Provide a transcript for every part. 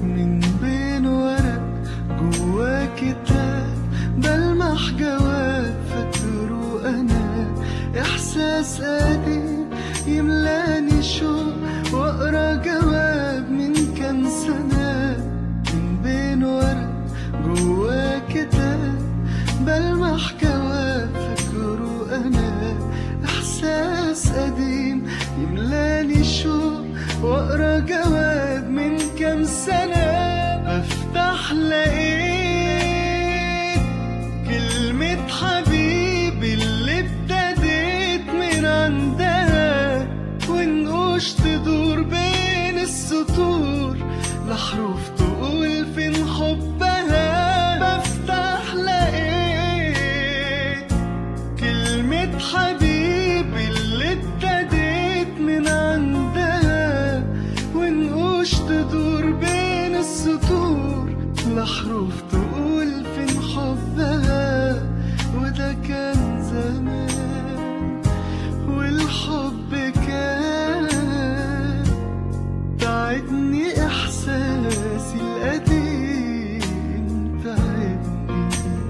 من بين ورق جوا كتاب بلمح جواب فاكره انا احساس قديم يملاني شوق واقرا جواب من كام سنه من بين ورق جوا كتاب بلمح جواب فاكره انا احساس قديم يملاني شوق واقرا جواب من كام سنه بفتح لقيت كلمة حبيبي اللي ابتديت من عندها ونقوش تدور بين السطور لحروف تقول فين حبها بفتح لقيت كلمة حبيبي اللي ابتديت من عندها ونقوش تدور بين السطور لحروف تقول فين حبها وده كان زمان والحب كان تعبني احساسي القديم تعبني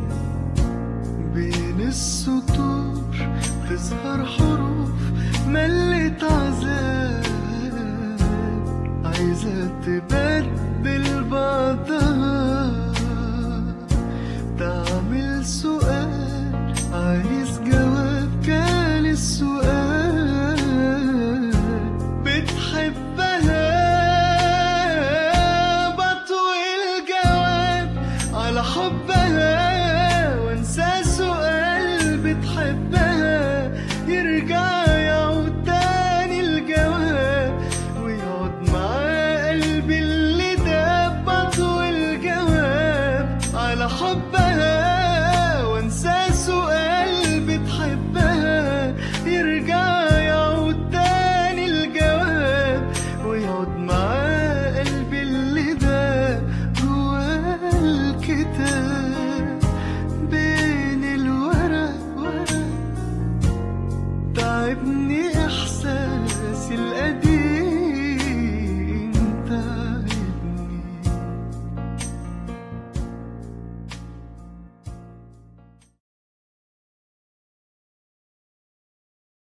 بين السطور تظهر حروف ملت عذاب عايزة تبدل بعضها تعال